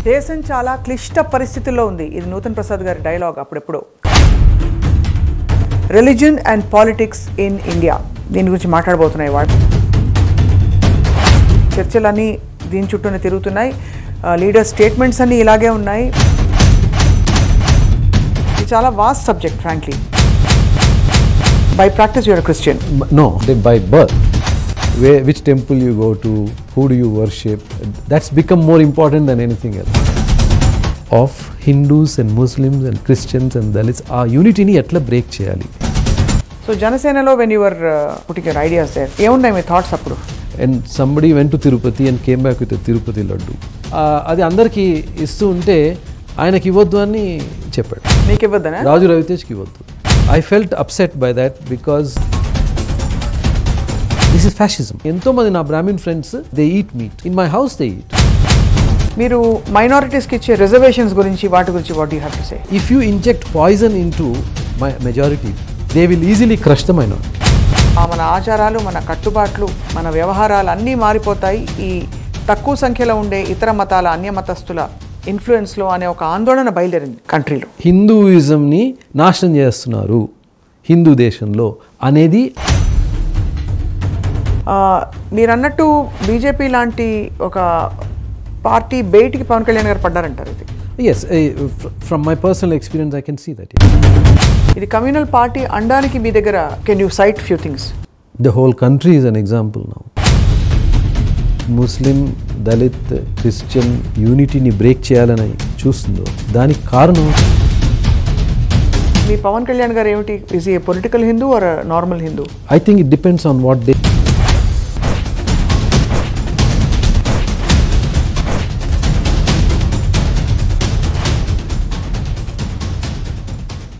దేశం చాలా క్లిష్ట పరిస్థితుల్లో ఉంది ఇది నూతన్ ప్రసాద్ గారి డైలాగ్ అప్పుడెప్పుడు religion and politics in India దీని గురించి మాట్లాడబోతున్నాయి వాళ్ళు చర్చలన్నీ దీని చుట్టూనే తిరుగుతున్నాయి లీడర్ స్టేట్మెంట్స్ అన్నీ ఇలాగే ఉన్నాయి ఇది చాలా vast subject frankly by practice your Christian M- No, they by birth. Where, which temple you go to, who do you worship, that's become more important than anything else. Of Hindus and Muslims and Christians and Dalits, ఆ యూనిటీని ఎట్లా break చేయాలి so జనసేనలో when your పుట్టిన ideas there ఏమున్నాయి మీ thoughts అప్పుడు and somebody went to Tirupati and came back with Tirupati laddu అది అందరికీ ఇస్తూ ఉంటే ఆయనకి ఇవ్వద్దు అని చెప్పాడు మీకు ఇవ్వద్దనా రాజు రవితేజ్కి ఇవ్వద్దు I felt upset by that because this is fascism ఎంతోమంది నా Brahmin friends they eat meat in my house they eat మీరు మైనారిటీస్కి ఇచ్చే రిజర్వేషన్స్ గురించి వాటి గురించి what you have to say if you inject poison into my majority they will easily crush the minority మన ఆచారాలు మన కట్టుబాట్లు మన వ్యవహారాలు అన్నీ మారిపోతాయి ఈ తక్కువ సంఖ్యలో ఉండే ఇతర మతాల అన్య మతస్థుల ఇన్ఫ్లుయెన్స్లో అనే ఒక ఆందోళన బయలుదేరింది కంట్రీలో హిందూయిజంని నాశనం చేస్తున్నారు హిందూ దేశంలో అనేది ఆ, మీరు అన్నట్టు బీజేపీ లాంటి ఒక పార్టీ బయటికి పవన్ కళ్యాణ్ గారు పడ్డారంటారు ఇది yes from my personal experience I can see that ఇది కమ్యూనల్ పార్టీ అనడానికి మీ దగ్గర can you cite few things the whole country is an example now Muslim Dalit Christian యూనిటీని బ్రేక్ చేయాలని చూస్తుందో దానికి కారణం మీ పవన్ కళ్యాణ్ గారు ఏమిటి is a political Hindu or normal Hindu I think it depends on what they